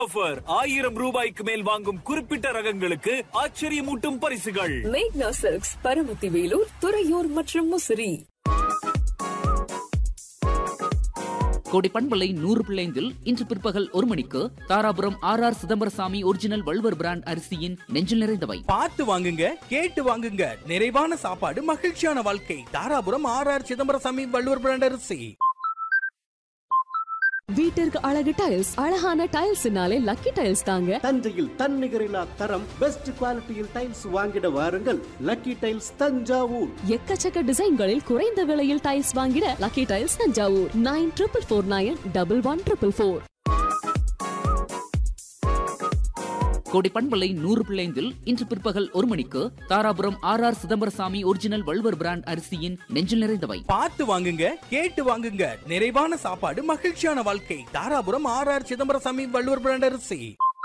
Offer ஆயிரம் ரூபாய்க்கு மேல் வாங்கும் குறிப்பிட்ட ரகங்களுக்கு ஆச்சரியமூட்டும் பரிசுகள் மேக்னா சில்க்ஸ் பரமத்தி வேலூர் துறையூர் மற்றும் முசிறி கோடி பண்பலை நூறு பிள்ளைந்தில் இன்று பிற்பகல் ஒரு மணிக்கு Dharapuram R R Chidambarasamy original Valluvar brand அரிசியின் நெஞ்சில் நிறைந்தவை பார்த்து வாங்குங்க கேட்டு வாங்குங்க நிறைவான சாப்பாடு மகிழ்ச்சியான வாழ்க்கை Dharapuram R R Chidambarasamy Valluvar brand அரிசி வீட்டிற்கு அழகு டைல்ஸ் அழகான டைல்ஸ்னாலே லக்கி டைல்ஸ் தாங்க தஞ்சையில் தன்னிகரில்லா தரம் பெஸ்ட் குவாலிட்டியில் டைல்ஸ் வாங்கிட வாருங்கள் லக்கி டைல்ஸ் தஞ்சாவூர் எக்கச்சக்க டிசைன்களில் குறைந்த விலையில் டைல்ஸ் வாங்கிட lucky tiles Thanjavur nine triple four nine double one triple four Kodai பண்பலை நூறு பிள்ளைந்தில் இன்று பிற்பகல் ஒரு மணிக்கு Dharapuram R R Chidambarasamy original Valluvar brand அரிசியின் நெஞ்சில் நிறைந்தவை பார்த்து வாங்குங்க கேட்டு வாங்குங்க நிறைவான சாப்பாடு மகிழ்ச்சியான வாழ்க்கை Dharapuram R R Chidambarasamy Valluvar brand அரிசி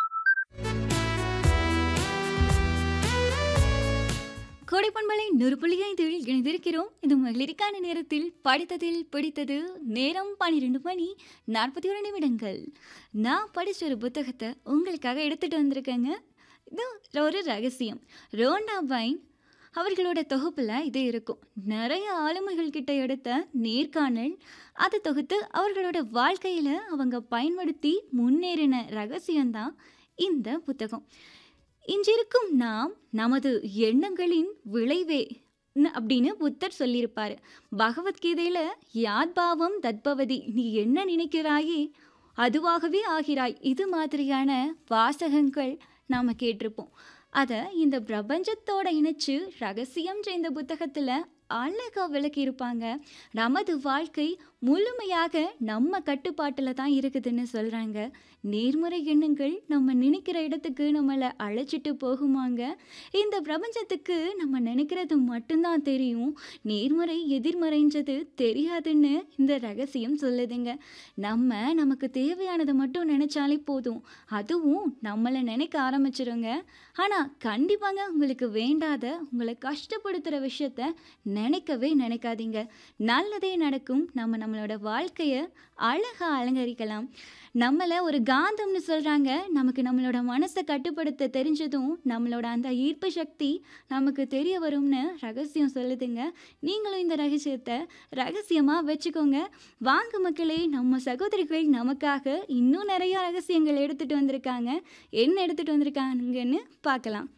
கோடைப்பண்பலை நூறு புள்ளி ஐந்தில் இணைந்திருக்கிறோம் இது மகளிருக்கான நேரத்தில் படித்ததில் பிடித்தது நேரம் பன்னிரெண்டு மணி நாற்பத்தி ஒரு நிமிடங்கள் நான் படித்த ஒரு புத்தகத்தை உங்களுக்காக எடுத்துகிட்டு வந்திருக்கேங்க இது ஒரு ரகசியம் ரோண்டா பைன் அவர்களோட தொகுப்பில் இது இருக்கும் நிறைய ஆளுமைகள் கிட்ட எடுத்த நேர்காணல் அதை தொகுத்து அவர்களோட வாழ்க்கையில் அவங்க பயன்படுத்தி முன்னேறின ரகசியம்தான் இந்த புத்தகம் இன்றிருக்கும் நாம் நமது எண்ணங்களின் விளைவே ன்னு அப்படின்னு புத்தர் சொல்லியிருப்பார் பகவத்கீதையில் யாத்பாவம் தத்பவதி நீ என்ன நினைக்கிறாயே அதுவாகவே ஆகிறாய் இது மாதிரியான வாசகங்கள் நாம் கேட்டிருப்போம் அதை இந்த பிரபஞ்சத்தோட இணைச்சு ரகசியம் இந்த புத்தகத்தில் அழகாக விளக்கியிருப்பாங்க நமது வாழ்க்கை முழுமையாக நம்ம கட்டுப்பாட்டில் தான் இருக்குதுன்னு சொல்கிறாங்க நேர்மறை எண்ணங்கள் நம்ம நினைக்கிற இடத்துக்கு நம்மளை அழைச்சிட்டு போகுமாங்க இந்த பிரபஞ்சத்துக்கு நம்ம நினைக்கிறது மட்டும்தான் தெரியும் நேர்மறை எதிர்மறைன்றது தெரியாதுன்னு இந்த ரகசியம் சொல்லுதுங்க நம்ம நமக்கு தேவையானதை மட்டும் நினச்சாலே போதும் அதுவும் நம்மளை நினைக்க ஆரம்பிச்சிருங்க ஆனால் கண்டிப்பாங்க உங்களுக்கு வேண்டாத உங்களை கஷ்டப்படுத்துகிற விஷயத்த நினைக்கவே நினைக்காதீங்க நல்லதே நடக்கும் நம்ம நம்மளோட வாழ்க்கையை அழகாக அலங்கரிக்கலாம் நம்மளை ஒரு காந்தம்னு சொல்கிறாங்க நமக்கு நம்மளோட மனசை கட்டுப்படுத்த தெரிஞ்சதும் நம்மளோட அந்த ஈர்ப்பு சக்தி நமக்கு தெரிய வரும்னு ரகசியம் சொல்லுதுங்க நீங்களும் இந்த ரகசியத்தை ரகசியமாக வச்சுக்கோங்க வாங்க மக்களே நம்ம சகோதரிகள் நமக்காக இன்னும் நிறைய ரகசியங்கள் எடுத்துகிட்டு வந்திருக்காங்க என்ன எடுத்துகிட்டு வந்திருக்காங்கன்னு பார்க்கலாம்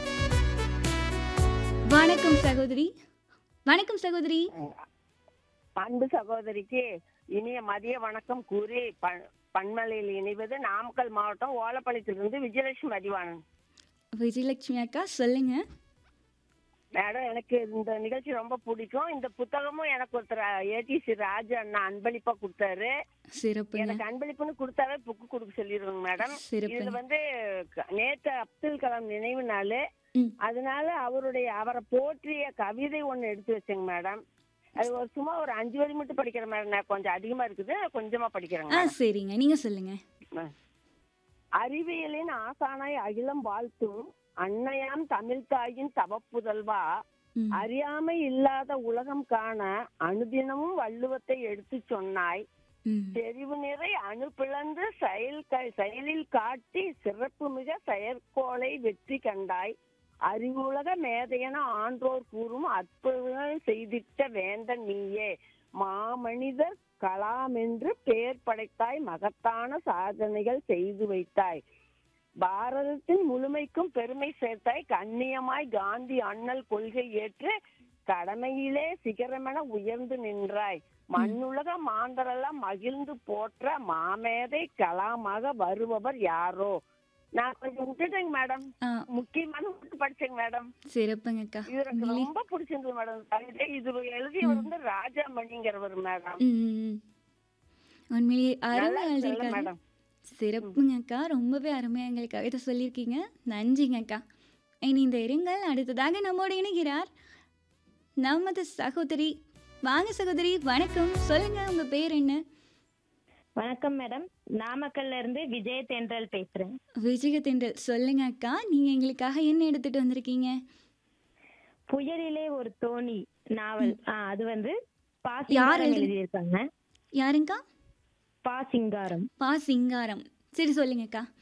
வணக்கம் சகோதரி வணக்கம் சகோதரி அன்பு சகோதரிக்கு இனிய மதிய வணக்கம் கூறி ப- பண்மலையில் இணைவது நாமக்கல் மாவட்டம் ஓலப்பாளையத்திலிருந்து விஜயலட்சுமி மதிவாணன் விஜயலட்சுமி அக்கா சொல்லுங்க மேடம் எனக்கு இந்த நிகழ்ச்சி ரொம்ப பிடிக்கும் இந்த புத்தகமும் எனக்கு ஒருத்தர் ஏடிசி ராஜு அண்ணா அன்பளிப்பா கொடுத்தாரு சிறப்புங்க எனக்கு அன்பளிப்புன்னு கொடுத்தாவே புக்கு கொடுக்க சொல்லிடுவோங்க மேடம் சிறப்புங்க. இதுல வந்து க- நேத்து அப்துல் கலாம் நினைவு நாள் ம். அதனால அவருடைய அவரை போற்றிய கவிதை ஒண்ணு எடுத்து வச்சேங்க மேடம் அது ஒரு சும்மா ஒரு அஞ்சு வரி மட்டும் படிக்கிறேன் மேடம் நான் கொஞ்சம் அதிகமா இருக்குது கொஞ்சமா படிக்கிறேங்க ஆ மேடம். சரிங்க நீங்க சொல்லுங்க அறிவியலின் ஆசானாய் அகிலம் வாழ்த்தும் அன்னையாம் தமிழ் தாயின் தவப்புதல்வா ம். அறியாமை இல்லாத உலகம் காண அனுதினமும் வள்ளுவத்தை எடுத்து சொன்னாய் ம். தெரிவு நிறை அணு பிளந்து செயல் க- செயலில் காட்டி சிறப்பு மிக செயற்கோளை வெற்றி கண்டாய் அறிவுலக மேதையென ஆன்றோர் கூறும் அற்புதங்கள் செய்திட்ட வேந்தன் நீயே மாமனிதர் கலாம் என்று பெயர் படைத்தாய் மகத்தான சாதனைகள் செய்து வைத்தாய் பாரதத்தின் முழுமைக்கும் பெருமை சேர்த்தாய் கண்ணியமாய் காந்தி அண்ணல் கொள்கை ஏற்று கடமையிலே சிகரமென உயர்ந்து நின்றாய் மண்ணுலக மாந்தரெல்லாம் மகிழ்ந்து போற்ற மாமேதை கலாமாக வருபவர் யாரோ நான் கொஞ்சம் விட்டுட்டேங்க மேடம் ஆ, முக்கியமான மட்டும் படிச்சேங்க மேடம் சிறப்புங்க அக்கா இது எனக்கு உண்மையிலே- ரொம்ப பிடிச்சிருந்தது மேடம் கவிதை இது எழுதியவர் வந்து ராஜாமணிங்கிறவர் மேடம் ம், ம், ம். உண்மையிலேயே அருமை நல்லா இருக்குல்ல எழுதியிருக்காங்க மேடம் சிறப்புங்க அக்கா ரொம்பவே அருமையாக எங்களுக்கு கவிதை சொல்லியிருக்கீங்க நன்றிங்க அக்கா இனி இருங்கள் அடுத்ததாக நம்மோடு இணைகிறார் நமது சகோதரி வாங்க சகோதரி வணக்கம் சொல்லுங்க உங்க பேர் என்ன வணக்கம் மேடம் நாமக்கல்ல இருந்து விஜய தென்றல் பேசுறேன் விஜயதென்றல் சொல்லுங்க அக்கா நீங்க எங்களுக்காக என்ன எடுத்துட்டு வந்திருக்கீங்க புயலிலே ஒரு தோணி நாவல் ஆ, அது வந்து பா யார் சிங்காரம் எழுதி- எழுதியிருக்காங்க யாருங்கக்கா பா சிங்காரம் பா சிங்காரம் சரி சொல்லுங்க அக்கா